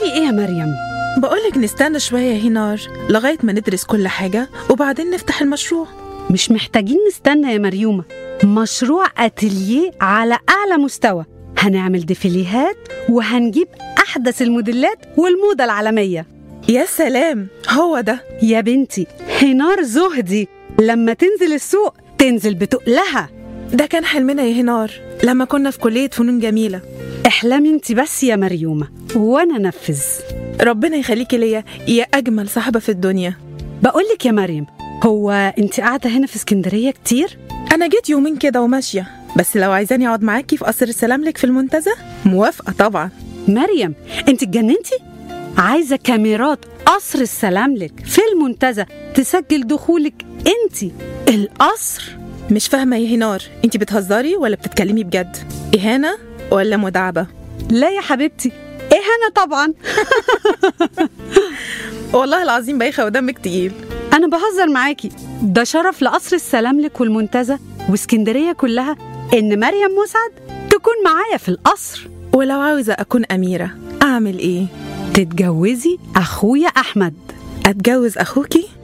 بتقولي ايه يا مريم بقولك نستنى شوية يا هنار لغاية ما ندرس كل حاجة وبعدين نفتح المشروع مش محتاجين نستنى يا مريومة مشروع اتيليه على اعلى مستوى هنعمل ديفيليهات وهنجيب احدث الموديلات والموضة العالمية يا سلام هو ده يا بنتي هنار زهدي لما تنزل السوق تنزل بتقلها ده كان حلمنا يا هنار لما كنا في كلية فنون جميلة احلمي انت بس يا مريومة وانا نفذ ربنا يخليكي ليا يا أجمل صاحبة في الدنيا بقولك يا مريم هو انت قاعدة هنا في اسكندرية كتير؟ أنا جيت يومين كده وماشية بس لو عايزاني أقعد معاكي في قصر السلام لك في المنتزه موافقة طبعا مريم انت اتجننتي؟ عايزة كاميرات قصر السلام لك في المنتزه تسجل دخولك انت القصر مش فاهمة يا هنار انتي بتهزري ولا بتتكلمي بجد إهانة ولا مداعبة لا يا حبيبتي ايه انا طبعا والله العظيم بايخة ودمك تقيل انا بهزر معاكي ده شرف لقصر السلام لك والمنتزه واسكندرية كلها ان مريم مسعد تكون معايا في القصر ولو عاوزة أكون أميرة أعمل إيه؟ تتجوزي اخويا احمد أتجوز أخوكي؟